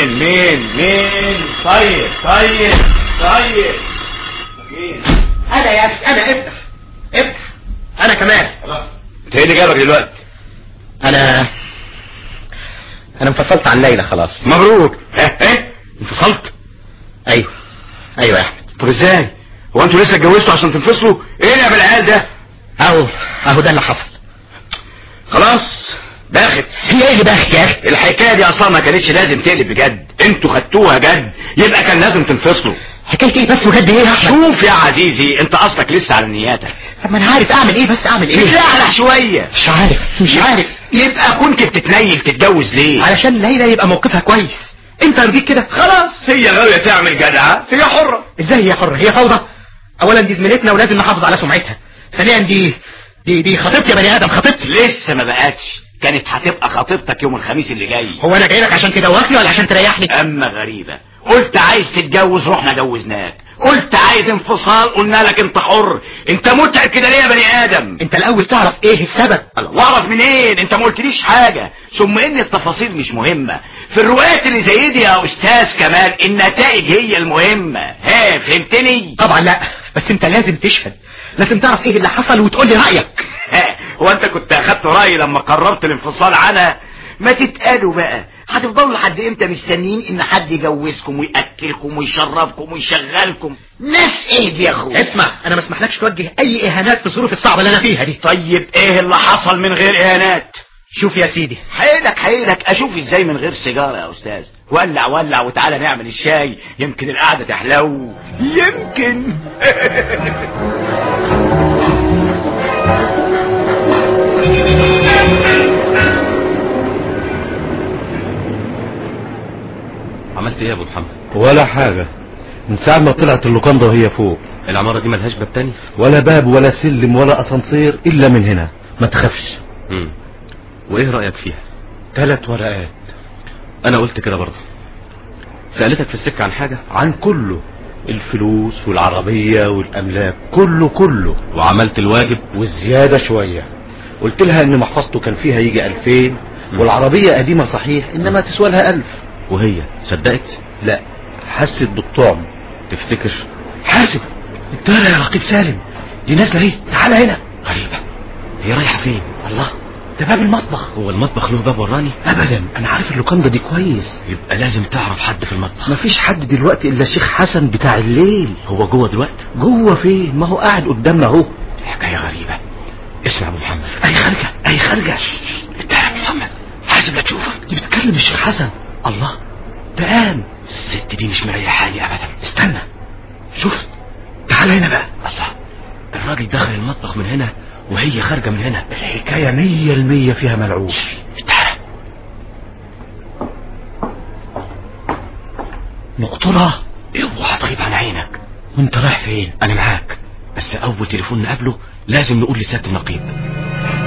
مين مين مين طيب طيب طيب مين انا يا اخي انا افتح افتح انا كمان انت ايه اللي جابك دلوقتي انا انا انفصلت عن ليلى خلاص مبروك ها ايه انفصلت ايوه ايوه يا احمد طب ازاي هو انتوا لسه اتجوزتوا عشان تنفصلوا ايه يا بالعيال ده اهو اهو ده اللي حصل خلاص باخت هي ايه اللي باخت يا اخي الحكايه دي اصلا ما كانتش لازم تقلب بجد انتوا خدتوها جد يبقى كان لازم تنفصلوا حكايه ايه بس بجد ايه يا احمد شوف يا عزيزي انت اصلك لسه على نياتك طب ما انا عارف اعمل ايه بس اعمل ايه بتزعلح شويه مش عارف مش عارف يبقى كنت بتتنيل تتجوز ليه علشان ليلى يبقى موقفها كويس انت يرضيك كده خلاص هي غاويه تعمل جدعه هي حره ازاي هي حرة هي فوضى اولا دي زميلتنا ولازم نحافظ على سمعتها ثانيا دي دي دي خطيبتي يا بني ادم خطيبتي لسه ما بقتش كانت هتبقى خطيبتك يوم الخميس اللي جاي هو انا جاي لك عشان تدوخني ولا عشان تريحني اما غريبة قلت عايز تتجوز رحنا جوزناك قلت عايز انفصال قلنا لك انت حر انت متعب كده ليه يا بني ادم انت الاول تعرف ايه السبب الله واعرف منين انت ما قلتليش حاجة ثم ان التفاصيل مش مهمة في الروايات اللي زي دي يا استاذ كمال النتائج هي المهمة ها فهمتني طبعا لا بس انت لازم تشهد لازم تعرف ايه اللي حصل وتقول لي رايك ها، هو انت كنت اخدت رأيي لما قررت الانفصال عنها ما تتقالوا بقى هتفضلوا لحد امتى مستنيين ان حد يجوزكم ويأكلكم ويشربكم ويشغلكم ناس ايه دي يا اخويا اسمع انا ما اسمحلكش توجه اي اهانات في الظروف الصعبه اللي انا فيها دي طيب ايه اللي حصل من غير اهانات شوف يا سيدي حيلك حيلك اشوف ازاي من غير سيجاره يا استاذ ولع ولع وتعالى نعمل الشاي يمكن القعده تحلو يمكن عملت ايه يا ابو محمد ولا حاجة من ساعة ما طلعت اللوكاندا وهي فوق العمارة دي ملهاش باب تاني ولا باب ولا سلم ولا اسانسير الا من هنا ما تخافش امم وايه رأيك فيها ثلاث ورقات انا قلت كده برضه سألتك في السكة عن حاجة عن كله الفلوس والعربية والاملاك كله كله وعملت الواجب والزيادة شوية قلت لها ان محفظته كان فيها يجي الفين والعربية قديمة صحيح انما تسوى لها الف وهي صدقت لا حست بالطعم تفتكر حاسب انت يا رقيب سالم دي نازلة ايه تعالى هنا غريبة هي رايحة فين الله ده باب المطبخ هو المطبخ له باب وراني ابدا انا عارف اللوكاندا دي كويس يبقى لازم تعرف حد في المطبخ مفيش حد دلوقتي الا الشيخ حسن بتاع الليل هو جوه دلوقتي جوه فين ما هو قاعد قدامنا اهو الحكاية غريبة اسمع يا ابو محمد اي خارجه اي خارجه انت يا ابو محمد حاسب لا تشوفك دي بتكلم الشيخ حسن الله ده قام الست دي مش مريحاني ابدا استنى شفت تعال هنا بقى الله الراجل دخل المطبخ من هنا وهي خارجة من هنا الحكايه مية المية فيها ملعوب تعالى مقطرة اوعى تغيب عن عينك وانت رايح فين انا معاك بس اول تليفون نقابله لازم نقول لسيادة النقيب